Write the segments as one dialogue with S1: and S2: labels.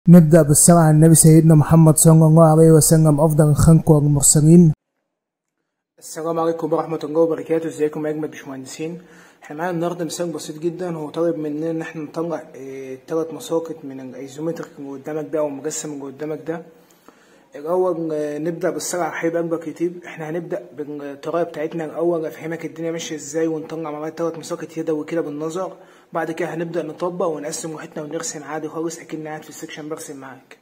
S1: نبدأ بالصلاة على النبي سيدنا محمد صلى الله عليه وسلم أفضل الخلق والمرسلين
S2: السلام عليكم ورحمة الله وبركاته ازيكم يا أجمل باشمهندسين احنا معانا النهاردة مثال بسيط جدا هو طالب مننا ان احنا نطلع اه تلات مساقط من الايزومتريك اللي قدامك ده او المجسم اللي قدامك ده الأول اه نبدأ بالصلاة على حبيب قلبك يطيب احنا هنبدأ بالطريقة بتاعتنا الأول أفهمك الدنيا ماشية ازاي ونطلع مع بعض تلات مساقط يدوي كده بالنظر بعد كده هنبدأ نطبق ونقسم وحدنا ونرسم عادي خالص أكني قاعد في السكشن برسم معاك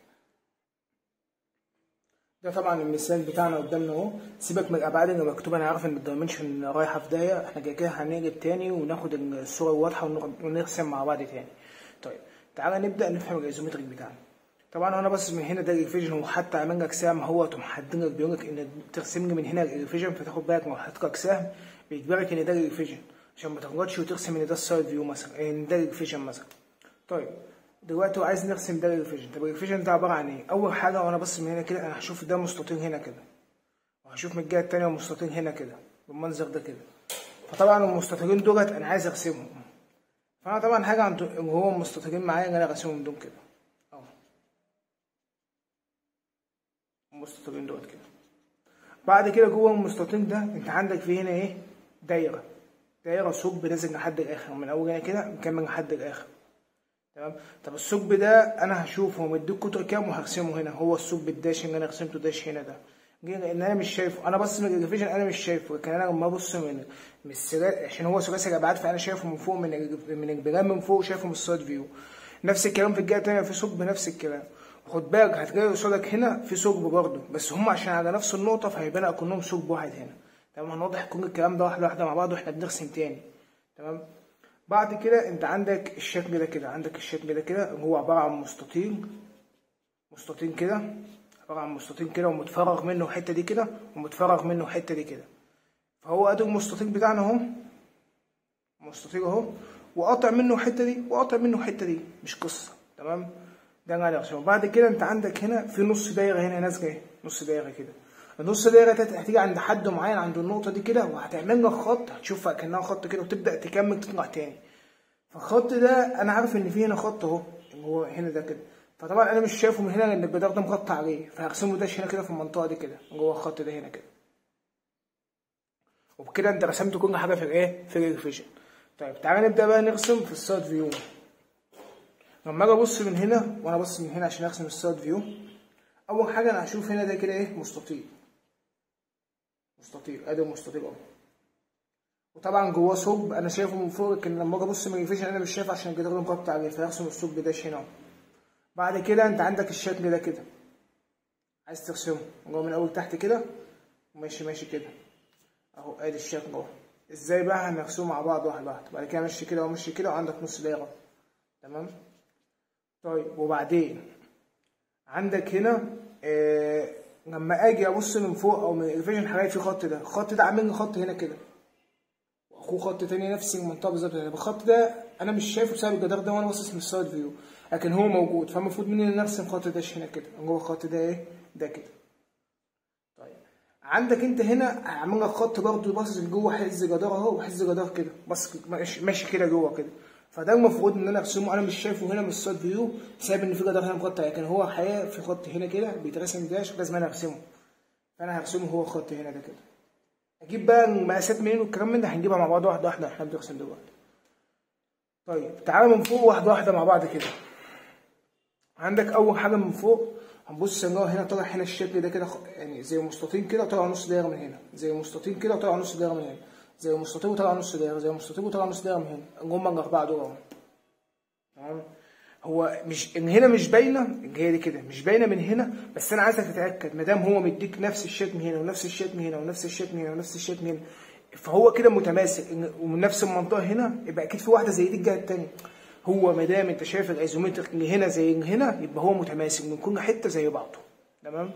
S2: ده طبعا المثال بتاعنا قدامنا اهو سيبك من الابعاد اللي مكتوبه انا عارف ان الدايمنشن رايحه في داهيه احنا كده كده هنقلب تاني وناخد الصوره الواضحه ونرسم مع بعض تاني طيب تعالى نبدا نفهم الايزومتريك بتاعنا طبعا انا بس من هنا ده الريفيجن وحتى عامل لك سهم هو محدد لك بيقول لك ان ترسم لي من هنا الريفيجن فتاخد بالك لو حاطط لك سهم بيجبرك ان ده الريفيجن عشان ما تغلطش وترسم ان ده السايد فيو مثلا ان ده الريفيجن مثلا طيب دلوقتي هو عايز نرسم ده الريفيجن طب الريفيجن ده عباره عن ايه اول حاجه وانا بص من هنا كده انا هشوف ده مستطيل هنا كده وهشوف من الجهه التانية مستطيل هنا كده بالمنظر ده كده فطبعا المستطيلين دولت انا عايز ارسمهم فانا طبعا حاجه عن اللي هو المستطيلين معايا ان انا ارسمهم دول كده اهو المستطيلين دولت كده بعد كده جوه المستطيل ده انت عندك في هنا ايه دايره دايره ثقب نازل لحد الاخر من اول هنا كده مكمل لحد الاخر تمام طب الثقب ده انا هشوفه مديك قطر كام وهرسمه هنا هو الثقب الداش اللي انا رسمته داش هنا ده لان انا مش شايفه انا بص من الريفيجن انا مش شايفه لكن انا لما ابص من من السرا عشان هو ثلاثي الابعاد فانا شايفه من فوق من من البلان من فوق شايفه من السايد فيو نفس الكلام في الجهه التانيه في ثقب نفس الكلام خد بالك هتلاقي قصادك هنا في ثقب برضه بس هم عشان على نفس النقطه فهيبان اكنهم ثقب واحد هنا تمام هنوضح كل الكلام ده واحده واحده مع بعض واحنا بنرسم تاني تمام بعد كده انت عندك الشكل ده كده عندك الشكل ده كده هو عبارة عن مستطيل مستطيل كده عبارة عن مستطيل كده ومتفرغ منه الحتة دي كده ومتفرغ منه الحتة دي كده فهو ادي المستطيل بتاعنا اهو مستطيل اهو وقاطع منه الحتة دي وقاطع منه الحتة دي مش قصة تمام ده انا عشان بعد كده انت عندك هنا في نص دايرة هنا نازلة نص دايرة كده النص دايره هتيجي عند حد معين عند النقطه دي كده وهتعمل لك خط هتشوفها كانها خط كده وتبدا تكمل تطلع تاني فالخط ده انا عارف ان في هنا خط اهو هو هنا ده كده فطبعا انا مش شايفه من هنا لان الجدار ده مغطى عليه فهرسمه داش هنا كده في المنطقه دي كده جوه الخط ده هنا كده وبكده انت رسمت كل حاجه في الايه في الريفيجن طيب تعالى نبدا بقى نرسم في السايد فيو لما اجي ابص من هنا وانا ابص من هنا عشان ارسم السايد فيو اول حاجه انا هشوف هنا ده كده ايه مستطيل مستطيل ادي مستطيل اهو وطبعا جواه ثقب انا شايفه من فوق لكن لما اجي ابص من الريفيجن انا مش شايف عشان الجدار مغطى عليه فهرسم الثقب ده هنا بعد كده انت عندك الشكل ده كده عايز ترسمه جوه من اول تحت كده وماشي ماشي كده اهو ادي الشكل اهو ازاي بقى هنرسمه مع بعض واحده واحده بعد كده ماشي كده وماشي كده وعندك نص دايره تمام طيب وبعدين عندك هنا آه لما اجي ابص من فوق او من الريفيجن هلاقي في خط ده الخط ده عامل لي خط هنا كده واخوه خط تاني نفس المنطقه بالظبط هنا الخط ده انا مش شايفه بسبب الجدار ده وانا باصص من السايد فيو لكن هو موجود فالمفروض مني ان ارسم خط داش هنا كده جوه الخط ده ايه ده كده طيب عندك انت هنا عامل لك خط برضه باصص جوه حز جدار اهو وحز جدار كده بس ماشي كده جوه كده فده المفروض ان انا ارسمه انا مش شايفه هنا من السايد فيو بسبب ان في جدار هنا مغطى لكن هو الحقيقه في خط هنا كده بيترسم داش لازم انا ارسمه فانا هرسمه هو خط هنا ده كده اجيب بقى المقاسات منين والكلام من ده هنجيبها مع بعض واحده واحده احنا بنرسم دلوقتي طيب تعالى من فوق واحده واحده مع بعض كده عندك اول حاجه من فوق هنبص ان هو هنا طالع هنا الشكل ده كده يعني زي مستطيل كده وطالع نص دايره من هنا زي مستطيل كده وطالع نص دايره من هنا زي مستطيل وطلع نص دايره زي مستطيل وطلع نص دايره من هنا هم الاربعه دول اهو تمام هو مش ان هنا مش باينه هي دي كده مش باينه من هنا بس انا عايزك تتاكد ما دام هو مديك نفس الشكل هنا ونفس الشكل هنا ونفس الشكل هنا ونفس الشكل هنا فهو كده متماسك ومن نفس المنطقه هنا يبقى اكيد في واحده زي دي الجهه الثانيه هو ما دام انت شايف الايزومتريك اللي هنا زي اللي هنا يبقى هو متماسك من كل حته زي بعضه تمام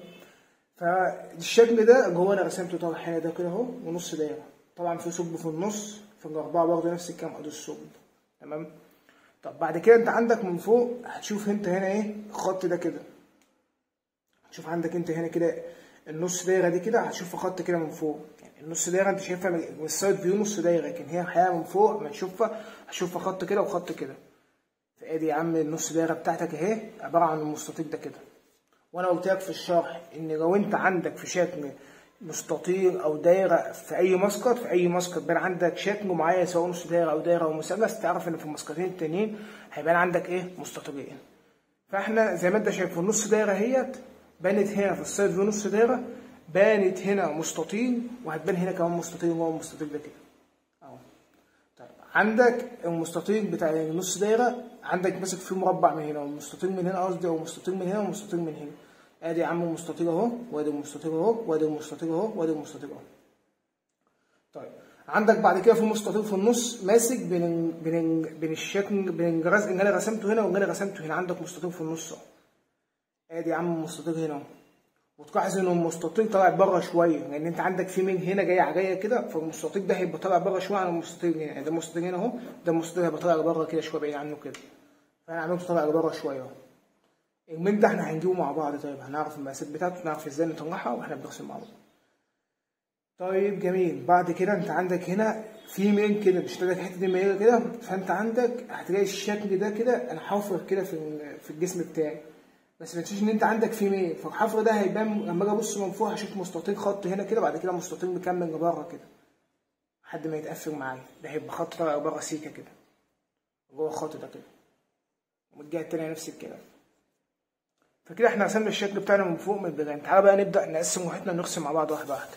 S2: فالشكل ده اللي هو انا رسمته طالع هنا ده كده اهو ونص دايره طبعا في ثقب في النص في الاربعه برضه نفس الكلام ادي الثقب تمام طب بعد كده انت عندك من فوق هتشوف انت هنا ايه الخط ده كده هتشوف عندك انت هنا كده النص دايره دي كده هتشوف خط كده من فوق يعني النص دايره انت شايفها من السايد فيو نص دايره لكن هي الحقيقه من فوق ما تشوفها هتشوفها خط كده وخط كده فادي يا عم النص دايره بتاعتك اهي عباره عن المستطيل ده كده وانا قلت لك في الشرح ان لو انت عندك في شكل مستطيل او دايره في اي مسقط في اي مسقط بين عندك شكل معين سواء نص دايره او دايره او مثلث تعرف ان في المسقطين التانيين هيبان عندك ايه مستطيلين فاحنا زي ما انت شايف في النص دايره اهيت بانت هنا في السايد فيو نص دايره بانت هنا مستطيل وهتبان هنا كمان مستطيل وهو المستطيل ده كده اهو طيب عندك المستطيل بتاع النص دايره عندك ماسك فيه مربع من هنا والمستطيل من هنا قصدي او مستطيل من هنا ومستطيل من هنا ادي يا عم المستطيل اهو وادي المستطيل اهو وادي المستطيل اهو وادي المستطيل اهو طيب عندك بعد كده في مستطيل في النص ماسك بين بين بين الشكل بين الرسم اللي انا رسمته هنا واللي انا رسمته هنا عندك مستطيل في النص اهو ادي يا عم المستطيل هنا اهو وتلاحظ ان المستطيل طالع بره شويه لان انت عندك في من هنا جايه جايه كده فالمستطيل ده هيبقى طالع بره شويه عن المستطيل هنا يعني ده المستطيل هنا اهو ده المستطيل هيبقى طالع بره كده شويه بعيد عنه كده فانا عملته طالع بره شويه اهو المين ده احنا هنجيبه مع بعض طيب هنعرف المقاسات بتاعته نعرف ازاي نطلعها واحنا بنرسم مع بعض طيب جميل بعد كده انت عندك هنا في مين كده مش تلاقي الحته دي مايله كده فانت عندك هتلاقي الشكل ده كده انا حافر كده في في الجسم بتاعي بس ما تنساش ان انت عندك في ميل فالحفر ده هيبان لما اجي ابص من فوق هشوف مستطيل خط هنا كده بعد كده مستطيل مكمل لبره كده لحد ما يتقفل معايا ده هيبقى خط طالع بره سيكه كده جوه الخط ده كده ومن الجهه التانيه نفس الكلام فكده احنا رسمنا الشكل بتاعنا من فوق من البلان تعالى بقى نبدا نقسم وحدنا نرسم مع بعض واحده واحده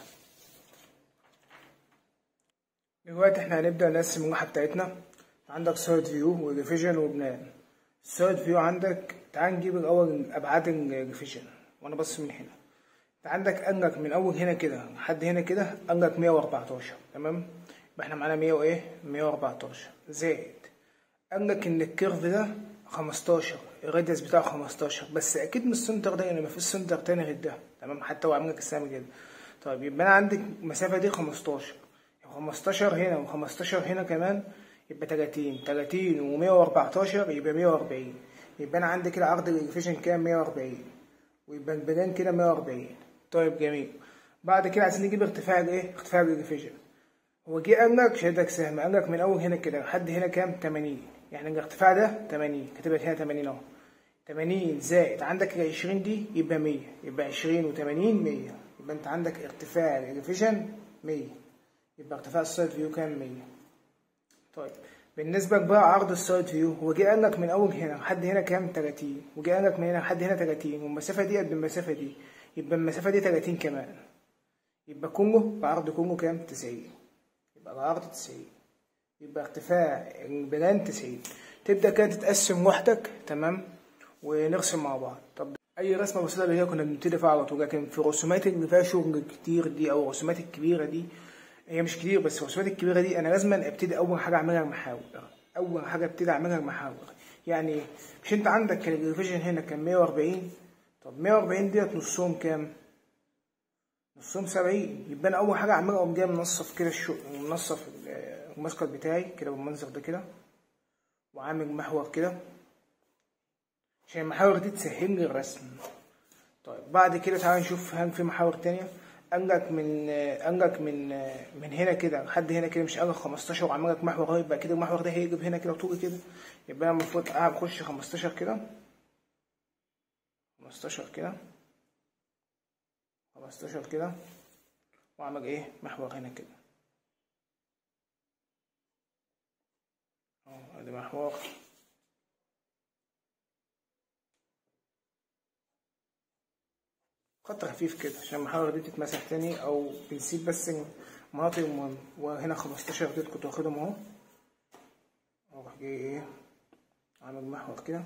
S2: دلوقتي احنا هنبدا نقسم اللوحه بتاعتنا عندك سايد فيو وريفيجن وبلان السايد فيو عندك تعال نجيب الاول ابعاد الريفيجن وانا بص من هنا انت عندك قالك من اول هنا كده لحد هنا كده قالك 114 تمام يبقى احنا معانا 100 وايه 114 زائد قالك ان الكيرف ده 15 الراديوس بتاعه 15 بس اكيد مش السنتر ده يعني مفيش سنتر تاني غير ده تمام حتى هو عامل لك السهم كده طيب يبقى انا عندك المسافه دي 15 15 هنا و15 هنا كمان يبقى 30 30 و114 يبقى 140 يبقى انا عندي كده عرض الريفيجن كام 140 ويبقى البلان كده 140 طيب جميل بعد كده عايزين نجيب ارتفاع الايه ارتفاع الريفيجن هو جه قال لك شادك سهم قال لك من اول هنا كده لحد هنا كام 80 يعني الارتفاع ده 80 كتبت هنا 80 اهو 80 زائد عندك ال 20 دي يبقى 100 يبقى 20 و80 100 يبقى انت عندك ارتفاع الريفيجن 100 يبقى ارتفاع السايد فيو كام 100 طيب بالنسبة بقى عرض السايد فيو هو جه قال لك من أول هنا لحد هنا كام 30 وجه قال لك من هنا لحد هنا 30 والمسافة دي قد المسافة دي يبقى المسافة دي 30 كمان يبقى كله العرض كله كام 90 يبقى العرض 90 يبقى ارتفاع البلان 90 تبدأ كده تتقسم وحدك تمام ونرسم مع بعض طب أي رسمة بسيطة اللي هي كنا بنبتدي فيها على طول لكن في الرسومات اللي فيها شغل كتير دي أو الرسومات الكبيرة دي هي مش كتير بس الرسومات الكبيره دي انا لازم ابتدي اول حاجه اعملها المحاور اول حاجه ابتدي اعملها المحاور يعني مش انت عندك كان الريفيجن هنا كان 140 طب 140 ديت نصهم كام نصهم 70 يبقى انا اول حاجه اعملها اقوم جاي منصف كده الشو منصف المسقط بتاعي كده بالمنظر ده كده وعامل محور كده عشان المحاور دي تسهل لي الرسم طيب بعد كده تعالى نشوف هل في محاور تانية قالك من قالك من من هنا كده لحد هنا كده مش قالك 15 وعمل لك محور اهو يبقى كده المحور ده هيجيب هنا كده طول كده يبقى انا المفروض قاعد اخش 15 كده 15 كده 15 كده واعمل ايه محور هنا كده اهو ادي محور خط خفيف كده عشان المحاور دي تتمسح تاني او بنسيب بس مناطق المهم وهنا 15 ديت كنت واخدهم اهو اروح جاي ايه عامل محور كده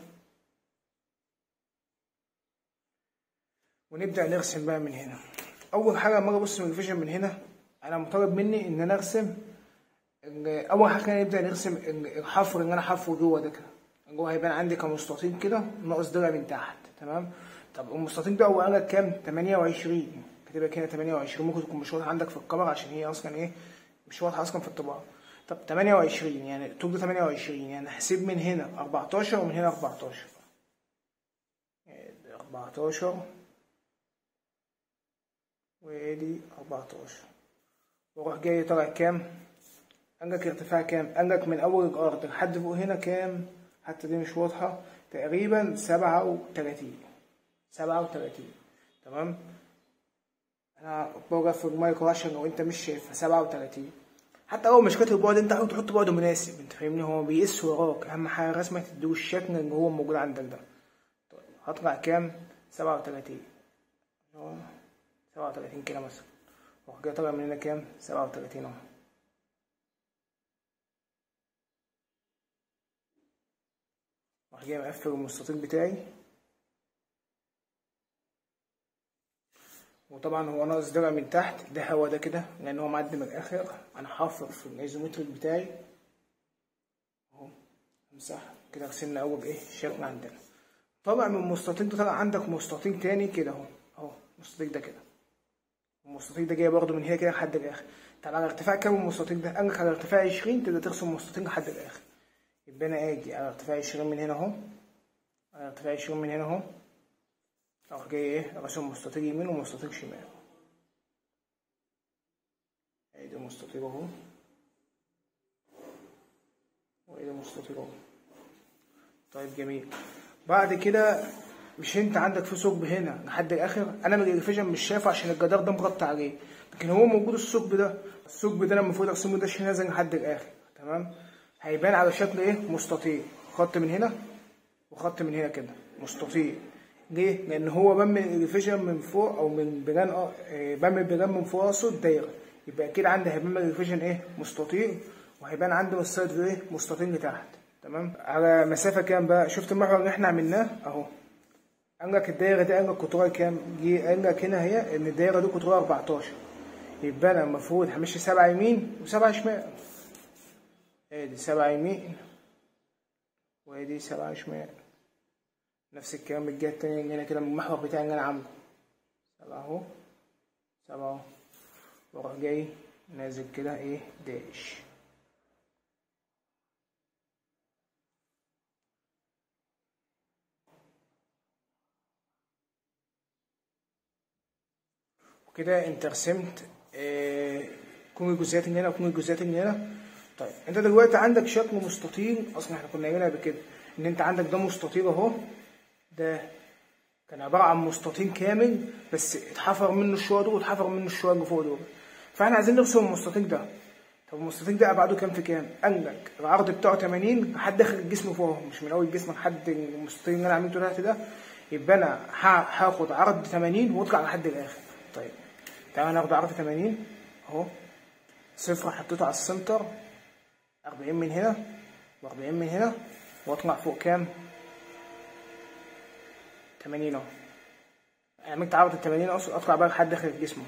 S2: ونبدأ نرسم بقى من هنا اول حاجة لما اجي ابص من الفيجن من هنا انا مطالب مني ان انا ارسم اول حاجة نبدأ نرسم الحفر اللي انا حفره جوه ده كده جوه هيبان عندي كمستطيل كده ناقص ضلع من تحت تمام طب المستطيل ده هو قالك كام 28 كاتبها كده 28 ممكن تكون مش واضحه عندك في الكاميرا عشان هي اصلا ايه مش واضحه اصلا في الطباعه طب 28 يعني الطول ده 28 يعني هسيب من هنا 14 ومن هنا 14 14 وادي 14 واروح جاي طالع كام قالك ارتفاع كام قالك من اول الارض لحد فوق هنا كام حتى دي مش واضحة تقريبا سبعة وتلاتين سبعة وتلاتين تمام انا بوقف في المايكرو عشان لو انت مش شايفها سبعة وتلاتين حتى لو مش كاتب بعد انت حاول تحط بعد مناسب انت فاهمني هو بيقيس وراك اهم حاجة رسمة تديه الشكل اللي هو موجود عندك ده طيب هطلع كام سبعة وتلاتين سبعة وتلاتين كده مثلا واروح جاي طالع من هنا كام سبعة وتلاتين اهو واروح جاي مقفل المستطيل بتاعي وطبعا هو ناقص درع من تحت ده هوا ده كده لان هو معدي من الاخر انا حافظ في الايزومتريك بتاعي اهو امسح كده غسلنا اول بايه الشرق عندنا طبعا من المستطيل ده طلع عندك مستطيل تاني كده اهو اهو المستطيل ده كده المستطيل ده جاي برضه من هنا كده لحد الاخر طب على ارتفاع كام المستطيل ده؟ قال لك على ارتفاع 20 تقدر ترسم مستطيل لحد الاخر يبقى انا اجي على ارتفاع 20 من هنا اهو على ارتفاع 20 من هنا اهو اروح جاي ايه ارسم مستطيل يمين ومستطيل شمال ادي مستطيل اهو وادي مستطيل اهو طيب جميل بعد كده مش انت عندك في ثقب هنا لحد الاخر انا من الفيجن مش شايفه عشان الجدار ده مغطى عليه لكن هو موجود الثقب ده الثقب ده انا المفروض ارسمه ده نازل لحد الاخر تمام هيبان على شكل ايه مستطيل خط من هنا وخط من هنا كده مستطيل ليه؟ لأن هو بم الفيجن من فوق أو من بلان اه بم البلان من فوق أقصد دايرة يبقى أكيد عندي هيبان الفيجن إيه؟ مستطيل وهيبان عندي من السايد فيو إيه؟ مستطيل لتحت تمام؟ على مسافة كام بقى؟ شفت المحور اللي إحنا عملناه أهو قال لك الدايرة دي قال لك قطرها كام؟ جه قال لك هنا هي إن الدايرة دي قطرها 14 يبقى أنا المفروض همشي سبعة يمين وسبعة شمال ادي سبعة يمين وادي سبعة شمال نفس الكلام الجهة التانية اللي هنا كده من المحور بتاعي اللي أنا عامله سبعة أهو سبعة أهو وأروح جاي نازل كده إيه داش وكده أنت رسمت آه كون الجزئيات اللي هنا وكون الجزئيات اللي هنا طيب أنت دلوقتي عندك شكل مستطيل أصلا إحنا كنا قايلينها قبل كده إن أنت عندك ده مستطيل أهو ده كان عبارة عن مستطيل كامل بس اتحفر منه الشوية دول واتحفر منه الشوية اللي فوق دول فاحنا عايزين نرسم المستطيل ده طب المستطيل ده ابعاده كام في كام؟ قال لك العرض بتاعه 80 لحد داخل الجسم فوق مش من اول الجسم لحد المستطيل اللي انا عملته تحت ده يبقى انا هاخد عرض 80 واطلع لحد الاخر طيب تعالى ناخد عرض 80 اهو صفر حطيته على السنتر 40 من هنا و40 من هنا واطلع فوق كام؟ 80 اهو عملت عرض ال 80 اصلا اطلع بقى لحد داخل الجسم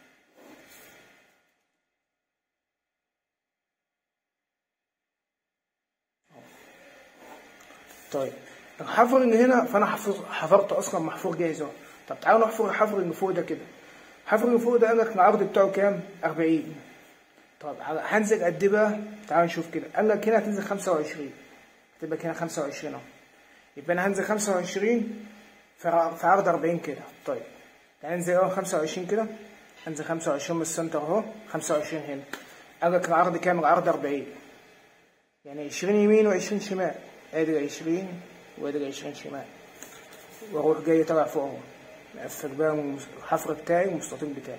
S2: طيب الحفر اللي هنا فانا حفر حفرت اصلا محفور جاهز اهو طب تعالوا نحفر الحفر اللي فوق ده كده الحفر اللي فوق ده قال لك العرض بتاعه كام 40 طب هنزل قد ايه بقى تعالوا نشوف كده قال لك هنا هتنزل 25 هتبقى هنا 25 اهو يبقى انا هنزل 25 في عرض 40 كده طيب تعالى ننزل اول 25 كده انزل 25 من السنتر اهو 25 هنا قال لك العرض كام العرض 40 يعني 20 يمين و20 شمال ادي 20 وادي 20 شمال واروح جاي طالع فوق اهو مقفل بقى الحفر بتاعي والمستطيل بتاعي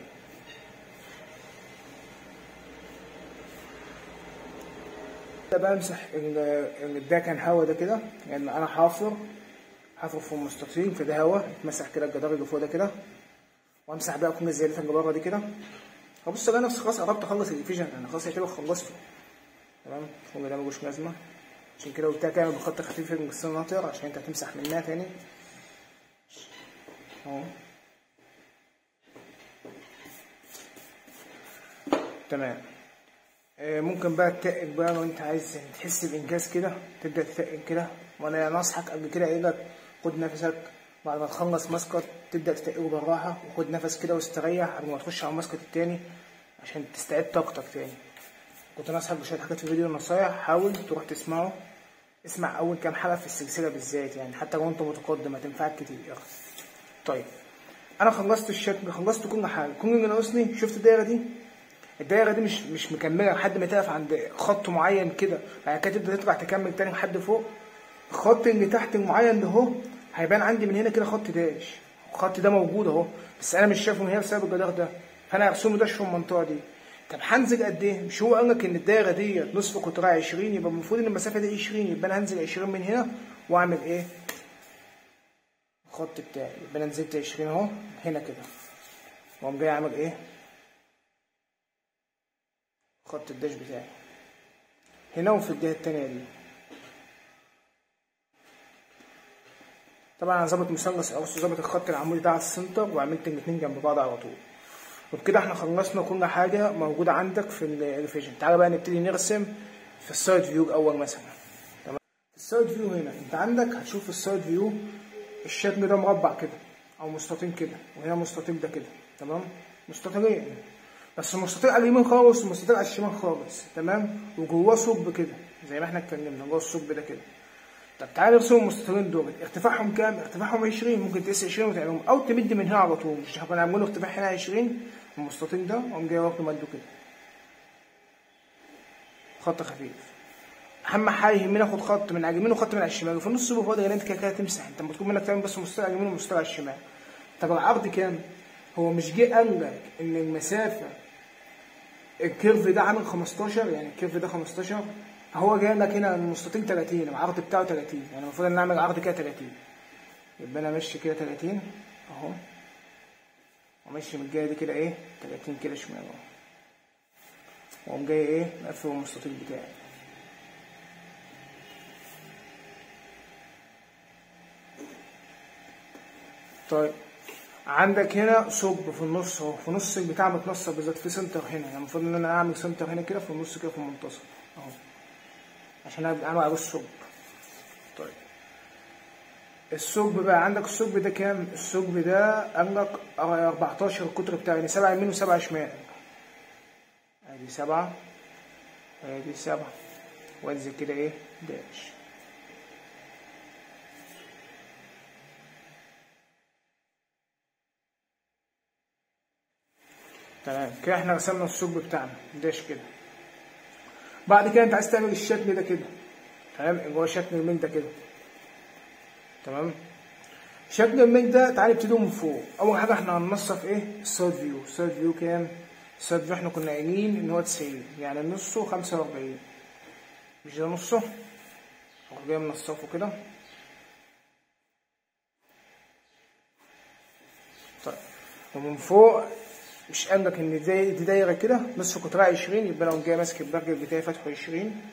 S2: بمسح ده كان هوا ده كده لان يعني انا حافر حفر في المستطيل في ده هوا اتمسح كده الجدار اللي فوق ده كده وامسح بقى كل الزيادات اللي بره دي كده هبص الاقي نفسي خلاص قربت اخلص الديفيجن انا خلاص كده خلصته تمام الفوق ده ملوش لازمه عشان كده قلت لك اعمل بخط خفيف من السناتر عشان انت هتمسح منها تاني اهو تمام ممكن بقى تتقل بقى لو انت عايز تحس بانجاز كده تبدا تتقل كده وانا نصحك قبل كده قايل لك خد نفسك بعد ما تخلص مسقط تبدا تتقله بالراحه وخد نفس كده واستريح قبل ما تخش على المسقط التاني عشان تستعيد طاقتك تاني كنت نصحك بشويه حاجات في الفيديو نصايح حاول تروح تسمعه اسمع اول كام حلقه في السلسله بالذات يعني حتى لو انت متقدم هتنفعك كتير طيب انا خلصت الشكل خلصت كل حاجه كل اللي ناقصني شفت الدايره دي الدايره دي مش مش مكمله لحد ما تقف عند خط معين كده بعد كده تبدا تطلع تكمل تاني لحد فوق الخط اللي تحت المعين ده اهو هيبان عندي من هنا كده خط داش الخط ده موجود اهو بس انا مش شايفه من هنا بسبب الجدار ده فانا هرسمه داش في المنطقه دي طب هنزل قد ايه؟ مش هو قال لك ان الدايره ديت نصف قطرها 20 يبقى المفروض ان المسافه دي 20 يبقى انا هنزل 20 من هنا واعمل ايه؟ الخط بتاعي يبقى انا نزلت 20 اهو هنا كده واقوم جاي اعمل ايه؟ خط الداش بتاعي هنا وفي الجهه التانيه دي طبعا انا ظابط مثلث او ظابط الخط العمودي ده على السنتر وعملت الاتنين جنب بعض على طول وبكده احنا خلصنا كل حاجه موجوده عندك في الريفيجن تعالى بقى نبتدي نرسم في السايد فيو الاول مثلا تمام في السايد فيو هنا انت عندك هتشوف في السايد فيو الشكل ده مربع كده او مستطيل كده وهنا مستطيل ده كده تمام مستطيلين بس المستطيل على اليمين خالص والمستطيل على الشمال خالص تمام وجواه ثقب كده زي ما احنا اتكلمنا جوه الثقب ده كده طب تعالى نرسم المستطيلين دول ارتفاعهم كام؟ ارتفاعهم 20 ممكن تقيس 20 وتعملهم او تمد من هنا على طول مش هكون عاملين ارتفاع هنا 20 المستطيل ده واقوم جاي واخده مده كده خط خفيف اهم حاجه يهمني اخد خط من على اليمين وخط من على الشمال وفي النص يبقى فاضي انت كده كده تمسح انت مطلوب منك تعمل بس مستوى على اليمين ومستوى على الشمال طب العرض كام؟ هو مش جه قال لك ان المسافه الكيرف ده عامل 15 يعني الكيرف ده 15 هو جاي لك هنا المستطيل 30 العرض بتاعه 30 يعني المفروض ان اعمل عرض كده 30 يبقى انا ماشي كده 30 اهو وماشي من الجهه دي كده ايه 30 كده شمال اهو واقوم جاي ايه مقفل المستطيل بتاعي طيب عندك هنا ثقب في النص اهو في نص البتاع متنصب بالذات في سنتر هنا يعني المفروض ان انا اعمل سنتر هنا كده في النص كده في المنتصف اهو عشان اعمل عليه الثقب طيب الثقب بقى عندك الثقب ده كام؟ الثقب ده قال لك 14 القطر بتاعي يعني 7 يمين و7 شمال ادي 7 ادي 7 وانزل كده ايه داش تمام كده احنا رسمنا الثقب بتاعنا داش كده بعد كده انت عايز تعمل الشكل ده كده تمام اللي هو شكل الميل ده كده تمام شكل الميل ده تعالى نبتدي من فوق اول حاجه احنا هننصف ايه السايد فيو السايد فيو كام السايد فيو احنا كنا قايلين ان هو 90 يعني نصه 45 مش ده نصه اروح جاي منصفه كده طيب ومن فوق مش قال لك ان دي, دي دايره كده نصف قطرها 20 يبقى لو جاي ماسك البرجر بتاعي فاتحه 20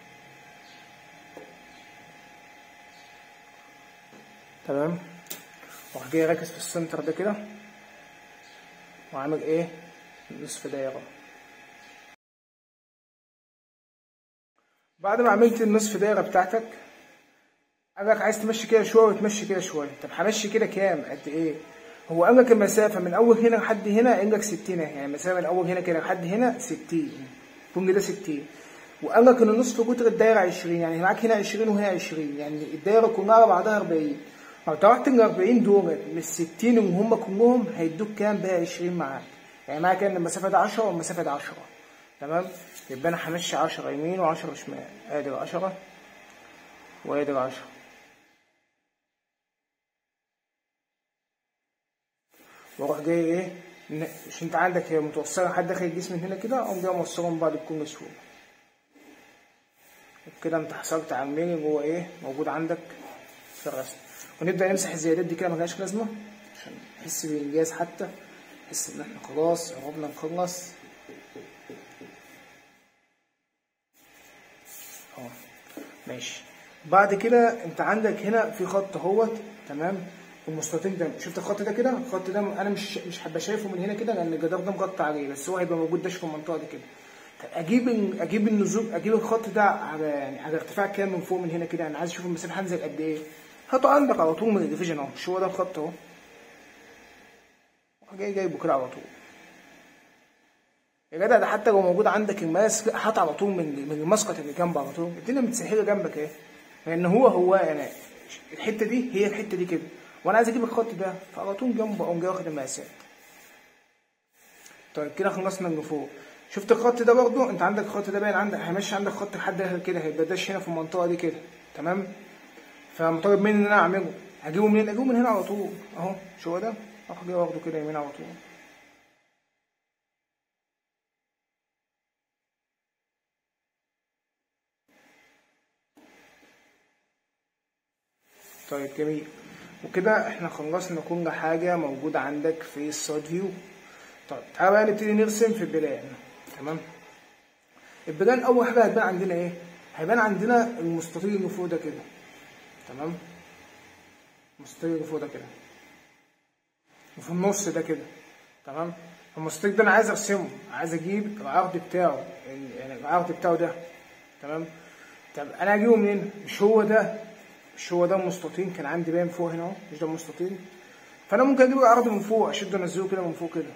S2: تمام واروح جاي راكز في السنتر ده كده وعامل ايه نصف دايره بعد ما عملت النصف دايره بتاعتك قال لك عايز تمشي كده شويه وتمشي كده شويه طب همشي كده كام قد ايه هو قال لك المسافة من أول هنا لحد هنا قال لك 60 يعني المسافة من أول هنا كده لحد هنا 60 البونج ده 60 وقال لك إن نصف قطر الدايرة 20 يعني معاك هنا 20 وهنا 20 يعني الدايرة كلها على بعضها 40 لو طلعت ال 40 دول من ال 60 وهم كلهم هيدوك كام بقى 20 معاك يعني معاك إن المسافة دي 10 والمسافة دي 10 تمام يبقى أنا همشي 10 يمين و10 شمال آدي ال 10 وآدي ال 10 واروح جاي ايه مش انت عندك هي متوصله لحد داخل الجسم من هنا كده اقوم جاي موصلهم بعض بكل سهوله كده انت حصلت على الميل جوه ايه موجود عندك في الرسم ونبدا نمسح الزيادات دي كده ملهاش لازمه عشان نحس بالانجاز حتى نحس ان احنا خلاص قربنا نخلص اه ماشي بعد كده انت عندك هنا في خط اهوت تمام المستطيل ده شفت الخط ده كده الخط ده انا مش مش هبقى شايفه من هنا كده لان الجدار ده مغطى عليه بس هو هيبقى موجود داش في المنطقه دي كده طب اجيب اجيب النزول اجيب الخط ده على يعني على ارتفاع كام من فوق من هنا كده انا عايز اشوف المسافه هنزل قد ايه هاته عندك على طول من الديفيجن اهو مش هو ده الخط اهو جاي جايبه كده على طول يا جدع ده حتى لو موجود عندك الماس لا هات على طول من من المسقط اللي جنبه على طول الدنيا متسهله جنبك اهي لان هو هو يعني الحته دي هي الحته دي كده وانا عايز اجيب الخط ده فعلى طول جنبه اقوم جاي واخد المقاسات طيب كده خلصنا من فوق شفت الخط ده برضه انت عندك الخط ده باين عندك هيمشي عندك خط لحد كده هيبقى داش هنا في المنطقه دي كده تمام فمطالب مني ان انا اعمله هجيبه منين اجيبه من هنا على طول اهو مش هو ده اروح جاي واخده كده يمين على طول طيب جميل وكده احنا خلصنا كل حاجة موجودة عندك في السايد فيو طيب تعالى بقى نبتدي نرسم في البلان تمام البلان أول حاجة هتبان عندنا إيه؟ هيبان عندنا المستطيل اللي فوق ده كده تمام المستطيل اللي فوق ده كده وفي النص ده كده تمام المستطيل ده أنا عايز أرسمه عايز أجيب العرض بتاعه يعني العرض بتاعه ده تمام طب أنا هجيبه منين؟ مش هو ده مش هو ده المستطيل كان عندي باين فوق هنا اهو مش ده المستطيل فانا ممكن اجيب العرض من فوق اشده انزله كده من فوق كده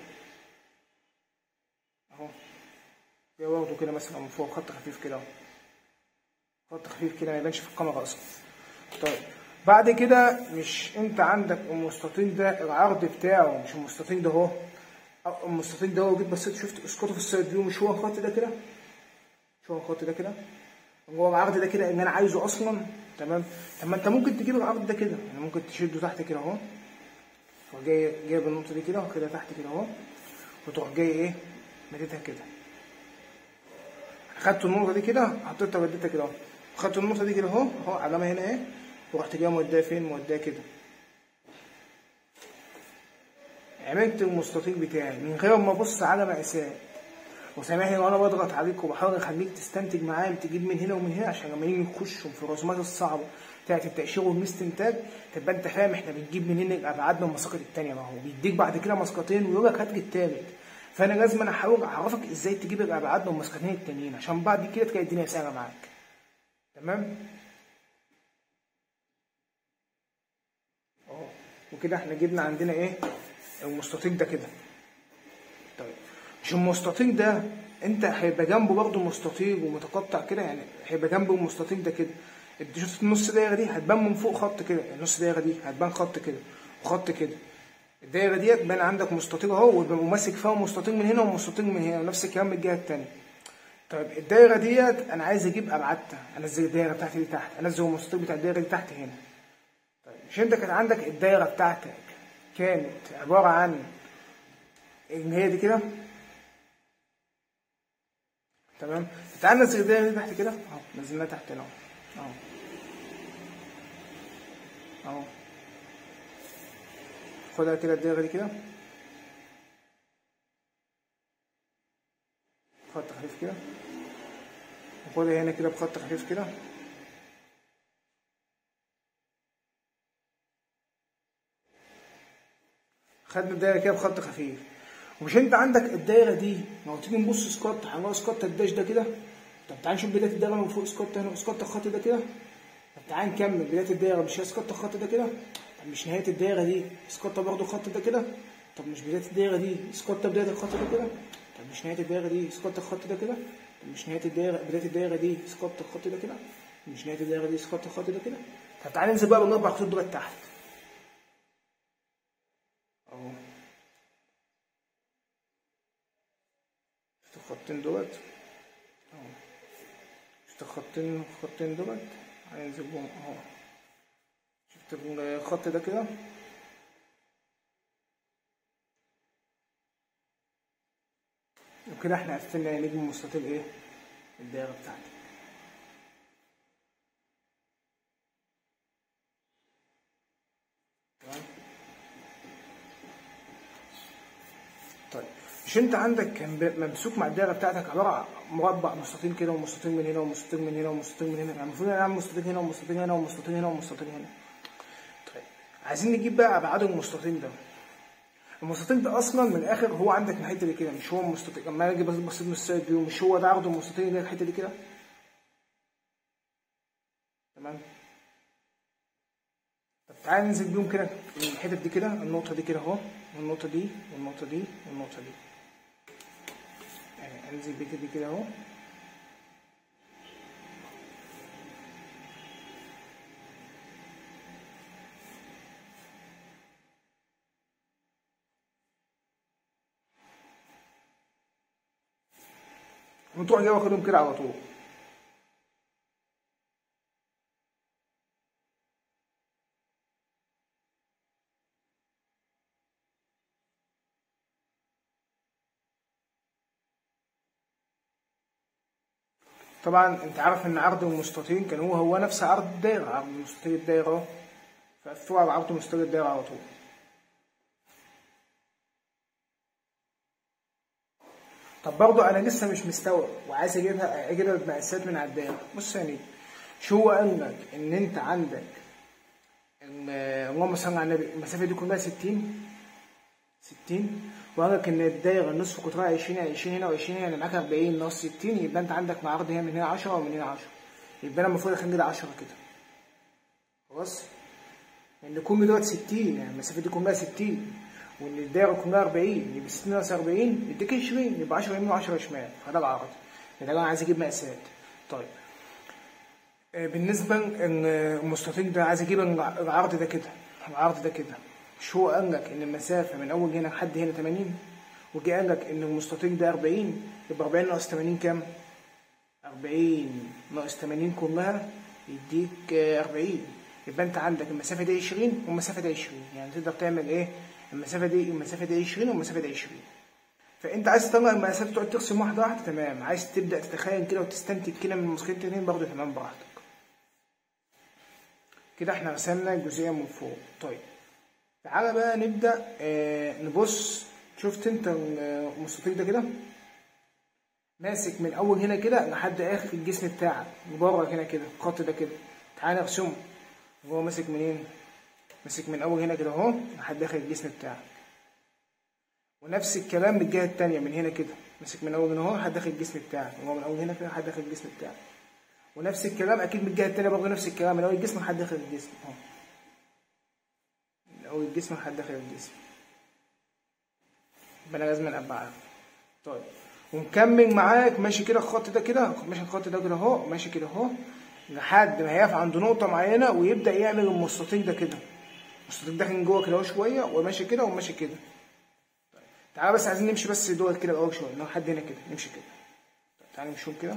S2: اهو جاي واخده كده مثلا من فوق خط خفيف كده اهو خط خفيف كده ما يبانش في الكاميرا اصلا طيب بعد كده مش انت عندك المستطيل ده العرض بتاعه مش المستطيل ده اهو المستطيل ده اهو جيت بصيت شفت اسقطه في السايد فيو مش هو الخط ده كده مش هو الخط ده كده هو العرض ده كده ان انا عايزه اصلا تمام طب ما انت ممكن تجيب العرض ده كده يعني ممكن تشده تحت كده اهو تروح جاي جايب النقطه دي كده واخدها تحت كده اهو وتروح جاي ايه مديتها كده خدت النقطه دي كده حطيتها وديتها كده اهو خدت النقطه دي كده اهو اهو علامه هنا اهي ورحت جاي موديها فين موديها كده عملت المستطيل بتاعي من غير ما ابص على مقاسات وسامحني وانا بضغط عليك وبحاول اخليك تستنتج معايا تجيب من هنا ومن هنا عشان لما نيجي نخش في الرسومات الصعبه بتاعت التأشير والاستنتاج تبقى انت فاهم احنا بنجيب منين الابعاد من المساقط التانية ما هو بيديك بعد كده مسقطين ويقول لك هات لي التالت فانا لازم انا احاول اعرفك ازاي تجيب الابعاد من المسقطين التانيين عشان بعد كده تلاقي الدنيا سهله معاك تمام اهو وكده احنا جبنا عندنا ايه المستطيل ده كده طيب مش المستطيل ده انت هيبقى جنبه برضه مستطيل ومتقطع كده يعني هيبقى جنبه المستطيل ده كده انت شفت النص دايره دي هتبان من فوق خط كده النص دايره دي هتبان خط كده وخط كده الدايره ديت بان عندك مستطيل اهو ويبقى ماسك فيها مستطيل من هنا ومستطيل من هنا ونفس الكلام من الجهه التانيه طيب الدايره ديت انا عايز اجيب ابعادها انزل الدايره بتاعتي دي تحت انزل المستطيل بتاع الدايره دي تحت هنا طيب مش انت كان عندك الدايره بتاعتك كانت عباره عن ان هي دي كده تمام تعال ننزل الدايره دي تحت كده اهو نزلناها تحت هنا اهو اهو خدها كده الدايره دي كده خط خفيف كده وخدها هنا كده بخط خفيف كده خدنا الدايره كده بخط خفيف ومش انت عندك الدايره دي لو تيجي نبص سكوت هنلاقي سكوت الداش ده كده طب تعال نشوف بدايه الدايره من فوق سكوت هنا سكوت الخط ده كده طب تعال نكمل بدايه الدايره مش هي سكوت الخط ده كده طب مش نهايه الدايره دي سكوت برضه الخط ده كده طب مش بدايه الدايره دي سكوت بدايه الخط ده كده طب مش نهايه الدايره دي سكوت الخط ده كده طب مش نهايه الدايره بدايه الدايره دي سكوت الخط ده كده مش نهايه الدايره دي سكوت الخط ده كده طب تعال ننزل بقى بالاربع خطوط دول تحت اهو شفت الخطين دولت اهو شفت الخطين الخطين دولت هننزل بهم اهو شفت الخط ده كده وكده احنا قفلنا نجم مستطيل ايه الدايرة بتاعتي تمام طيب مش انت عندك كان ممسوك مع الدايره بتاعتك عباره عن مربع مستطيل كده ومستطيل من هنا ومستطيل من هنا ومستطيل من هنا يعني المفروض نعمل مستطيل هنا ومستطيل هنا ومستطيل هنا ومستطيل هنا طيب عايزين نجيب بقى ابعاد المستطيل ده المستطيل ده اصلا من الاخر هو عندك من الحته دي كده مش هو المستطيل لما اجي بصيت من السايد فيو مش هو ده عرض المستطيل اللي الحته دي كده تمام طب تعالى ننزل بيهم كده الحتت دي كده النقطه دي كده اهو والنقطه دي والنقطه دي والنقطه دي يعني انزل بيه كده كده اهو وتروح جاي واخدهم كده على طول طبعا انت عارف ان عرض المستطيل كان هو هو نفس عرض الدايره عرض مستطيل الدايره اهو فقفوه على عرض مستطيل الدايره على طول طب برضه انا لسه مش مستوعب وعايز اجيبها اجيبها بمقاسات من على الدايره بص يا نيجي شو هو قال لك ان انت عندك ال- اللهم صل على النبي المسافه دي كلها 60 60 وقال لك ان الدايره نصف قطرها 20 20 هنا و20 هنا يعني معاك 40 ناقص 60 يبقى انت عندك معرض هنا من هنا 10 ومن هنا 10 يبقى انا المفروض اخلي ده 10 كده خلاص لان كل دوت 60 يعني المسافه دي كلها 60 وان الدايره كلها 40 يبقى 60 ناقص 40 يديك 20 يبقى 10 يمين و10 شمال فده العرض ده انا عايز اجيب مقاسات طيب آه، بالنسبه للمستطيل ده عايز اجيب الع- العرض ده كده العرض ده كده مش هو قال لك ان المسافه من اول هنا لحد هنا 80 وجي قال لك ان المستطيل ده 40 يبقى 40 ناقص 80 كام 40 ناقص 80 كلها يديك آه، 40 يبقى انت عندك المسافه دي 20 والمسافه دي 20 يعني تقدر تعمل ايه المسافه دي المسافه دي 20 والمسافه دي 20 فانت عايز تطلع المقاسات تقعد ترسم واحده واحده تمام عايز تبدا تتخيل كده وتستنتج كده من المسكتين برضه تمام براحتك كده احنا رسمنا الجزئيه من فوق طيب تعالى بقى نبدا آه نبص شفت انت المستطيل ده كده ماسك من اول هنا كده لحد اخر الجسم بتاعك بره هنا كده الخط ده كده تعالى نرسمه هو ماسك منين ماسك من اول هنا كده اهو لحد اخر الجسم بتاعك ونفس الكلام من الجهه التانيه من هنا كده ماسك من اول هنا اهو لحد اخر الجسم بتاعك هو من اول هنا كده لحد اخر الجسم بتاعك ونفس الكلام اكيد من الجهه التانيه برضه نفس الكلام من اول الجسم لحد اخر الجسم اهو من اول الجسم لحد اخر الجسم يبقى انا لازم ابقى عارف طيب ومكمل معاك ماشي كده الخط ده كده ماشي الخط ده كده اهو ماشي كده اهو لحد ما هيقف عند نقطة معينة ويبدأ يعمل المستطيل ده كده المستطيل ده كان جوه كده اهو شوية وماشي كده وماشي كده طيب تعالى بس عايزين نمشي بس دول كده الاول شوية لحد هنا كده نمشي كده طيب تعالى نمشيهم كده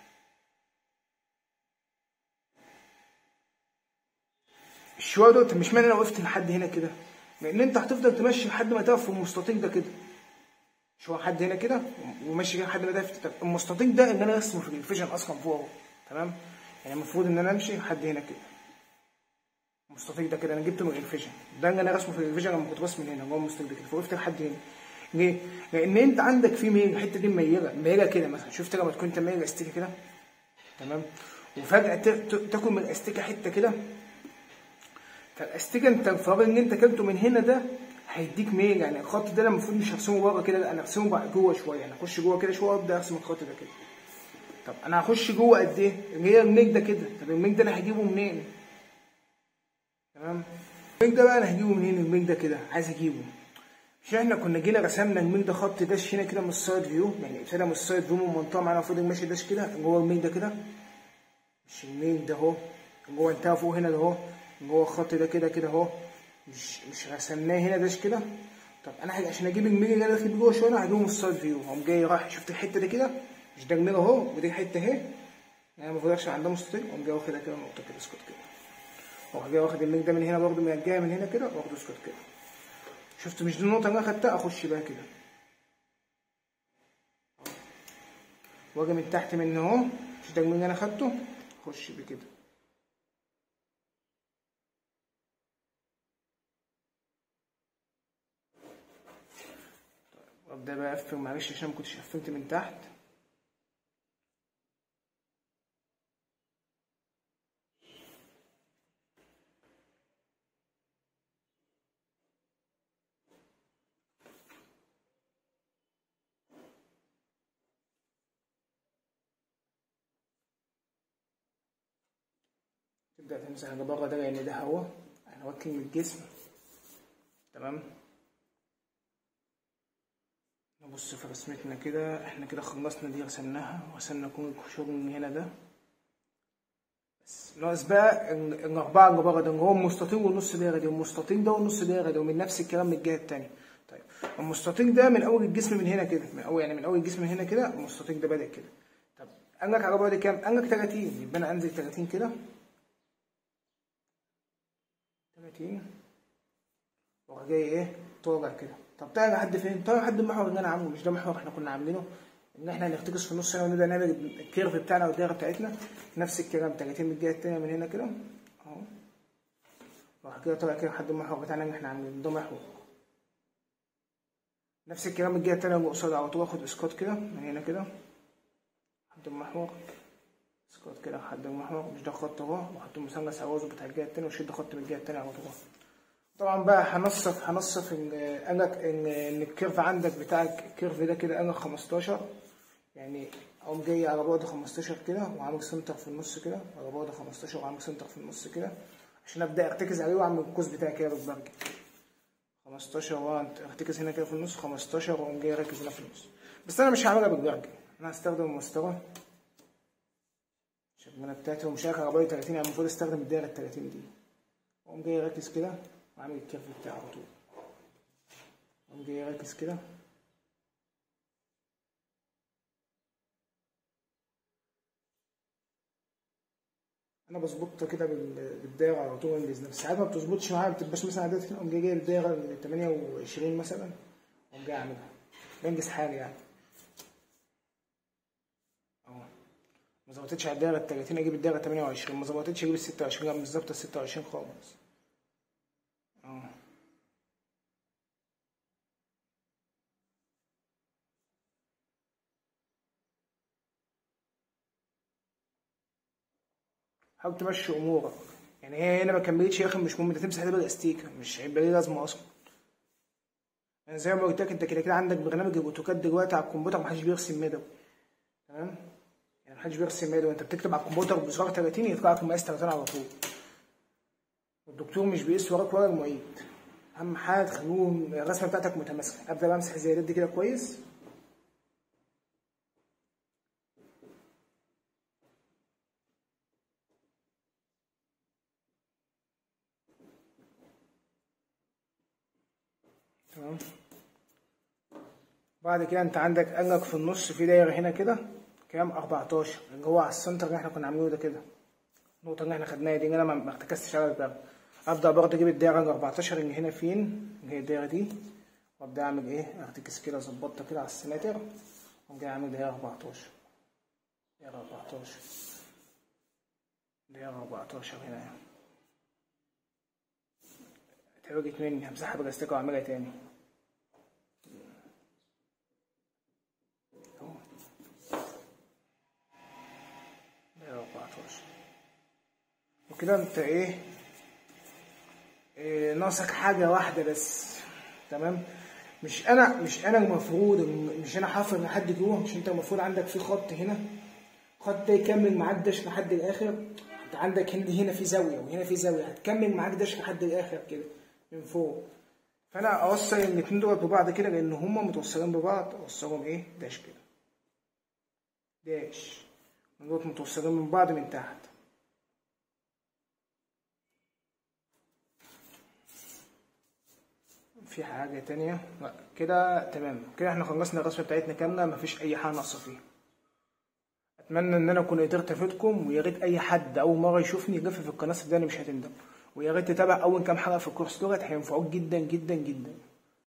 S2: الشوية دول مش معنى انا وقفت لحد هنا كده لان انت هتفضل تمشي لحد ما تقف في المستطيل ده كده شو حد هنا كده وماشي كده لحد ما ده طب المستطيل ده ان انا ارسمه في الفيجن اصلا فوق اهو تمام يعني المفروض ان انا امشي لحد هنا كده المستطيل ده كده انا جبته من الفيجن ده اللي انا رسمه في الفيجن لما كنت راسم من هنا هو المستطيل ده كده فوقفت لحد هنا ليه؟ لان انت عندك في ميل الحته دي ميله ميله كده مثلا شفت لما تكون انت مايل الاستيكه كده تمام وفجاه ت- ت- تاكل من الاستيكه حته كده فالاستيكه انت الفراغ اللي انت كلته من هنا ده هيديك ميل يعني الخط ده انا المفروض مش هرسمه بره كده لا انا ارسمه بقى جوه شويه انا اخش جوه كده شويه وابدا ارسم الخط ده كده طب انا هخش جوه قد ايه؟ اللي هي الميل ده كده طب الميل ده انا هجيبه منين؟ تمام الميل ده بقى انا هجيبه منين الميل ده كده عايز اجيبه مش احنا كنا جينا رسمنا الميل ده خط داش هنا كده من السايد فيو يعني ابتدى من السايد فيو من منطقه معانا المفروض ماشي داش كده جوه الميل ده كده مش الميل ده اهو جوه انتهى فوق هنا ده اهو جوه الخط ده كده كده اهو مش مش رسمناه هنا داش كده طب انا هاجي عشان اجيب الميل اللي انا داخل جوه شويه انا هجيبه من السايد فيو هقوم جاي رايح شفت الحته دي كده مش ده الميل اهو ودي حته اهي يعني المفروض ارسم عندها مستطيل واقوم جاي واخدها كده نقطه كده اسكت كده واقوم جاي واخد الميل ده من هنا برضه من الجهه من هنا كده واخده اسكت كده شفت مش دي النقطه اللي انا خدتها اخش بقى كده واجي من تحت من اهو مش ده الميل اللي انا خدته اخش بكده وابدا بقى اقفل معلش عشان ما كنتش قفلت من تحت تبدأ تمسح اللي بره ده لأن ده هوا أنا واكل من الجسم تمام نبص في رسمتنا كده احنا كده خلصنا دي رسمناها ورسمنا كون الشغل من هنا ده بس ناقص بقى ال- الأربعة اللي بره ده اللي هو المستطيل والنص دايرة دي والمستطيل ده والنص دايرة ده ومن نفس الكلام من الجهة التانية طيب المستطيل ده من أول الجسم من هنا كده من أول يعني من أول الجسم من هنا كده المستطيل ده بادئ كده طب قال لك على بعد كام؟ قال لك 30 يبقى أنا أنزل 30 كده 30 وراح جاي ايه طالع كده طب طالع لحد فين طالع لحد المحور اللي انا عامله مش ده محور احنا كنا عاملينه ان احنا هنرتكز في النص هنا ونبدا نعمل الكيرف بتاعنا والدايره بتاعتنا نفس الكلام 30 من الجهه التانيه من هنا كده اهو وبعد كده طلع كده لحد المحور بتاعنا اللي احنا عاملين ده محور نفس الكلام الجهه التانيه اللي قصاد على طول اخد اسقاط كده من هنا كده لحد المحور اسقاط كده لحد المحور مش ده خط اهو واحط المثلث عوازه بتاع الجهه التانيه واشد خط من الجهه التانيه على طول طبعا بقى هنصف هنصف ان قالك ان ان الكيرف عندك بتاع الكيرف ده كده قالك 15 يعني اقوم جاي على بعد 15 كده وعامل سنتر في النص كده على بعد 15 وعامل سنتر في النص كده عشان ابدا ارتكز عليه واعمل القوس بتاعي كده بالبرج 15 وارتكز هنا كده في النص 15 واقوم جاي اركز هنا في النص بس انا مش هعملها بالبرج انا هستخدم المسطره الشكمانه بتاعتي ومش هاخد على بعد 30 يعني المفروض استخدم الدايره ال 30 دي واقوم جاي اركز كده وعامل الكيرف بتاعي على طول اقوم جاي اركز كده انا بظبطها كده بال- بالدايره على طول انجز نفسي ساعات ما بتظبطش معايا ما بتبقاش مثلا عدد هنا اقوم جاي جايب الدايره ال 28 مثلا اقوم جاي اعملها بنجز حالي يعني اهو ما ظبطتش على الدايره ال 30 اجيب الدايره 28 ما ظبطتش اجيب ال 26 لا مش ظابطه ال 26 خالص اه حاول تمشي امورك يعني هي هنا ما كملتش يا اخي مش مهم انت تمسح ده بالاستيكه مش هيبقى ليه لازمه اصلا يعني زي ما قلت لك انت كده كده عندك برنامج الاوتوكاد دلوقتي على الكمبيوتر محدش بيرسم ميدو تمام يعني محدش بيرسم ميدو انت بتكتب على الكمبيوتر بسرعه 30 يطلع لك مقاس 30 على طول والدكتور مش بيقيس وراك ولا المعيد اهم حاجه تخلوهم الرسمه بتاعتك متماسكه ابدا بمسح الزيادات دي كده كويس تمام بعد كده انت عندك قالك في النص في دايره هنا كده كام 14 اللي هو على السنتر اللي احنا كنا عاملينه ده كده النقطه اللي احنا خدناها دي انا ما ما ارتكزتش على الباب ابدا برضه اجيب الدايره ال 14 اللي هنا فين اللي هي الدايره دي وابدا اعمل ايه ارتكز كده ظبطها كده على السناتر واقوم جاي اعمل دايره 14 دايره 14 دايره 14 هنا يعني اتحرجت مني همسحها بالاستيكه واعملها تاني اهو. دايرة 14 وكده انت ايه, إيه ناقصك حاجة واحدة بس تمام مش انا مش انا المفروض مش انا حافظ لحد جوه مش انت المفروض عندك في خط هنا خط ده يكمل معاك داش لحد الاخر انت عندك هنا هنا في زاويه وهنا في زاويه هتكمل معاك داش لحد الاخر كده من فوق فانا اوصل الاتنين دول ببعض كده لان هما متوصلين ببعض اوصلهم ايه داش كده داش دول متوصلين من بعض من تحت في حاجة تانية لا كده تمام كده احنا خلصنا الرسمة بتاعتنا كاملة مفيش أي حاجة ناقصة فيها أتمنى إن أنا أكون قدرت أفيدكم ويا ريت أي حد أول مرة يشوفني يلف في القناة صدقني مش هتندم ويا ريت تتابع أول كام حلقة في الكورس دولت هينفعوك جدا جدا جدا